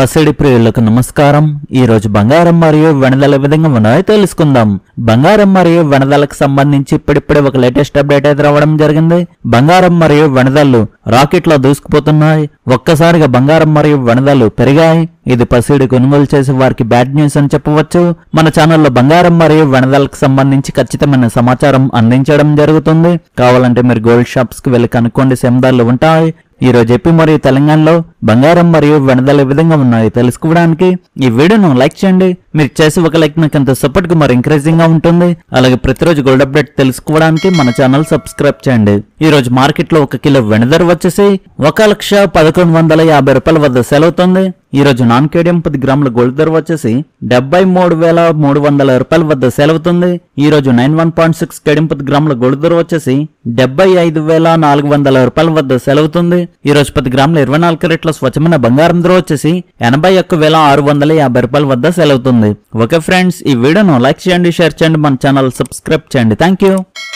పసిడి ప్రియులకు నమస్కారం ఈ రోజు బంగారం మరియు వెనదల విధంగా ఉన్నాయో తెలుసుకుందాం బంగారం మరియు వెనదలకు సంబంధించి ఇప్పుడిప్పుడే ఒక లేటెస్ట్ అప్డేట్ అయితే రావడం జరిగింది బంగారం మరియు వెనదలు రాకెట్ లో దూసుకుపోతున్నాయి ఒక్కసారిగా బంగారం మరియు వెనదలు పెరిగాయి ఇది పసిడి కొనుగోలు చేసే వారికి బ్యాడ్ న్యూస్ అని చెప్పవచ్చు మన ఛానల్లో బంగారం మరియు వెనదలకు సంబంధించి ఖచ్చితమైన సమాచారం అందించడం జరుగుతుంది కావాలంటే మీరు గోల్డ్ షాప్స్ కి వెళ్లి కనుక్కోండి సెమ్దార్లు ఉంటాయి ఈ రోజు ఏపీ మరియు తెలంగాణలో బంగారం మరియు వెనదల విధంగా ఉన్నాయి తెలుసుకోవడానికి ఈ వీడియోను లైక్ చేయండి మీరు చేసి ఒక లైక్ నాకు ఎంతో సపోర్ట్ గా మరి ఎంకరేజింగ్ గా ఉంటుంది అలాగే ప్రతిరోజు గోల్డ్ అప్డేట్ తెలుసుకోవడానికి మన ఛానల్ సబ్స్క్రైబ్ చేయండి ఈ రోజు మార్కెట్ లో ఒక కిలో వెనదర్ వచ్చేసి ఒక లక్ష పదకొండు వందల యాభై రూపాయల వద్ద సెలవుతుంది ఈ రోజు నాన్ కేడియం పది గ్రాముల గోల్డ్ ధర వచ్చేసి డెబ్బై మూడు వేల మూడు వందల రూపాయల వద్ద సెలవుతుంది ఈ రోజు నైన్ వన్ పాయింట్ సిక్స్ కేడియం పది గ్రాముల గోల్డ్ ధర వచ్చేసి డెబ్బై ఐదు వేల నాలుగు వందల రూపాయల వద్ద సెలవుతుంది ఈ రోజు పది గ్రాముల ఇరవై నాలుగు క్యారెట్ల స్వచ్ఛమైన బంగారం ధర వచ్చేసి ఎనభై ఒక్క వేల ఆరు వందల యాభై రూపాయల వద్ద సెలవుతుంది ఓకే ఫ్రెండ్స్ ఈ వీడియోను లైక్ చేయండి షేర్ చేయండి మన ఛానల్ సబ్స్క్రైబ్ చేయండి థ్యాంక్ యూ